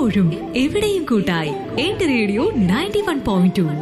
എപ്പോഴും എവിടെയും കൂട്ടായി എന്റെ radio ninety one point two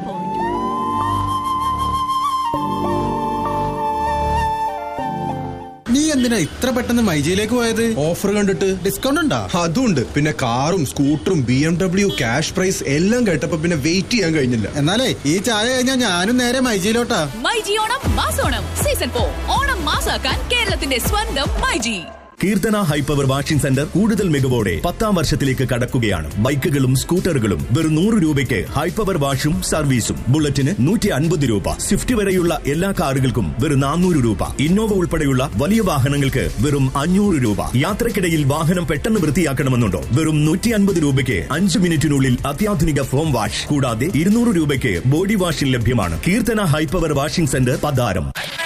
നീ എന്തിനാ ഇത്ര പെട്ടെന്ന് മൈജിയിലേക്ക് പോയത് ഓഫർ കണ്ടിട്ട് ഡിസ്കൗണ്ട് ഉണ്ടാ അതുണ്ട് പിന്നെ കാറും സ്കൂട്ടറും B M W cash prize എല്ലാം കേട്ടപ്പോ പിന്നെ വെയിറ്റ് ചെയ്യാൻ കഴിഞ്ഞില്ല എന്നാലേ ഈ ചായ കഴിഞ്ഞാ ഞാനും നേരെ മൈജിയിലോട്ടാ മൈജി ഓണം മാസോണം സീസൺ ഫോർ ഓണം മാസാക്കാൻ കേരളത്തിന്റെ സ്വന്തം myG Keerthana high power washing centre കൂടുതൽ മികവോടെ പത്താം വർഷത്തിലേക്ക് കടക്കുകയാണ് ബൈക്കുകളും സ്കൂട്ടറുകളും വെറും നൂറ് രൂപയ്ക്ക് ഹൈപ്പവർ വാഷും സർവീസും ബുള്ളറ്റിന് നൂറ്റി അൻപത് രൂപ സ്വിഫ്റ്റ് വരെയുള്ള എല്ലാ കാറുകൾക്കും വെറും നാനൂറ് രൂപ ഇന്നോവ ഉൾപ്പെടെയുള്ള വലിയ വാഹനങ്ങൾക്ക് വെറും അഞ്ഞൂറ് രൂപ യാത്രക്കിടയിൽ വാഹനം പെട്ടെന്ന് വൃത്തിയാക്കണമെന്നുണ്ടോ വെറും നൂറ്റി അൻപത് രൂപയ്ക്ക് അഞ്ച് മിനിറ്റിനുള്ളിൽ അത്യാധുനിക ഫോം വാഷ് കൂടാതെ ഇരുന്നൂറ് രൂപയ്ക്ക് ബോഡി വാഷിൽ ലഭ്യമാണ് കീർത്തന ഹൈപ്പവർ വാഷിംഗ് സെന്റർ പതാരം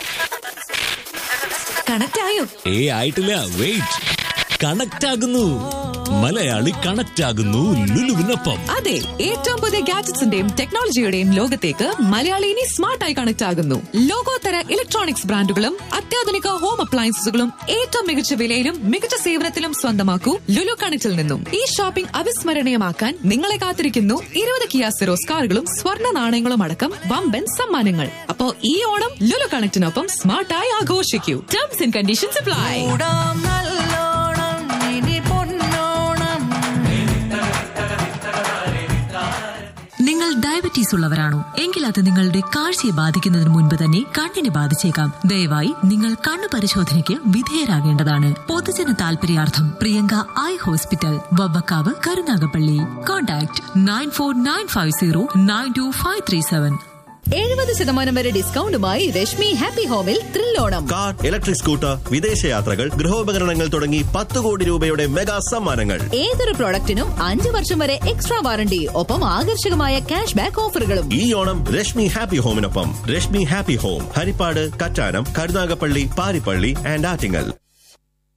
കണക്ട് ആയോ ഏ ആയിട്ടില്ല വെയിറ്റ് കണക്ട് ആകുന്നു മലയാളി കണക്ട് ആകുന്നു ലുലുവിനൊപ്പം അതെ ഏറ്റവും പുതിയ ഗാഡ്ജറ്റ്സിന്റെയും ടെക്നോളജിയുടെയും ലോകത്തേക്ക് മലയാളി ഇനി സ്മാർട്ടായി കണക്ട് ആകുന്നു ലോകോത്തര ഇലക്ട്രോണിക്സ് ബ്രാൻഡുകളും അത്യാധുനിക ഹോം അപ്ലയൻസസുകളും ഏറ്റവും മികച്ച വിലയിലും മികച്ച സേവനത്തിലും സ്വന്തമാക്കൂ ലുലു കണക്റ്റിൽ നിന്നും ഈ ഷോപ്പിംഗ് അവിസ്മരണീയമാക്കാൻ നിങ്ങളെ കാത്തിരിക്കുന്നു ഇരുപത് കിയാ സിറോസ് കാറുകളും സ്വർണ്ണ നാണയങ്ങളും അടക്കം വമ്പൻ സമ്മാനങ്ങൾ അപ്പോ ഈ ഓണം ലുലു കണക്റ്റിനൊപ്പം സ്മാർട്ടായി ആഘോഷിക്കൂ ടേംസ് ആൻഡ് കണ്ടീഷൻസ് അപ്ലൈ നിങ്ങൾ ഡയബറ്റീസ് ഉള്ളവരാണോ എങ്കിൽ അത് നിങ്ങളുടെ കാഴ്ചയെ ബാധിക്കുന്നതിന് മുൻപ് തന്നെ കണ്ണിനെ ബാധിച്ചേക്കാം ദയവായി നിങ്ങൾ കണ്ണു പരിശോധനയ്ക്ക് വിധേയരാകേണ്ടതാണ് പൊതുജന താൽപര്യാർത്ഥം Priyanka eye hospital Vavvakkavu Karunagappally contact nine four nine five zero nine two five three seven എഴുപത് ശതമാനം വരെ ഡിസ്കൗണ്ടുമായി രശ്മി ഹാപ്പി ഹോമിൽ ത്രില്ലോണം കാർ ഇലക്ട്രിക് സ്കൂട്ടർ വിദേശയാത്രകൾ ഗൃഹോപകരണങ്ങൾ തുടങ്ങി പത്ത് കോടി രൂപയുടെ മെഗാ സമ്മാനങ്ങൾ ഏതൊരു പ്രോഡക്റ്റിനും അഞ്ചു വർഷം വരെ എക്സ്ട്രാ വാറണ്ടി ഒപ്പം ആകർഷകമായ ക്യാഷ് ബാക്ക് ഓഫറുകളും ഈ ഓണം രശ്മി ഹാപ്പി ഹോമിനൊപ്പം Reshmi happy home Harippad Kattanam Karunagappally Parippally and Attingal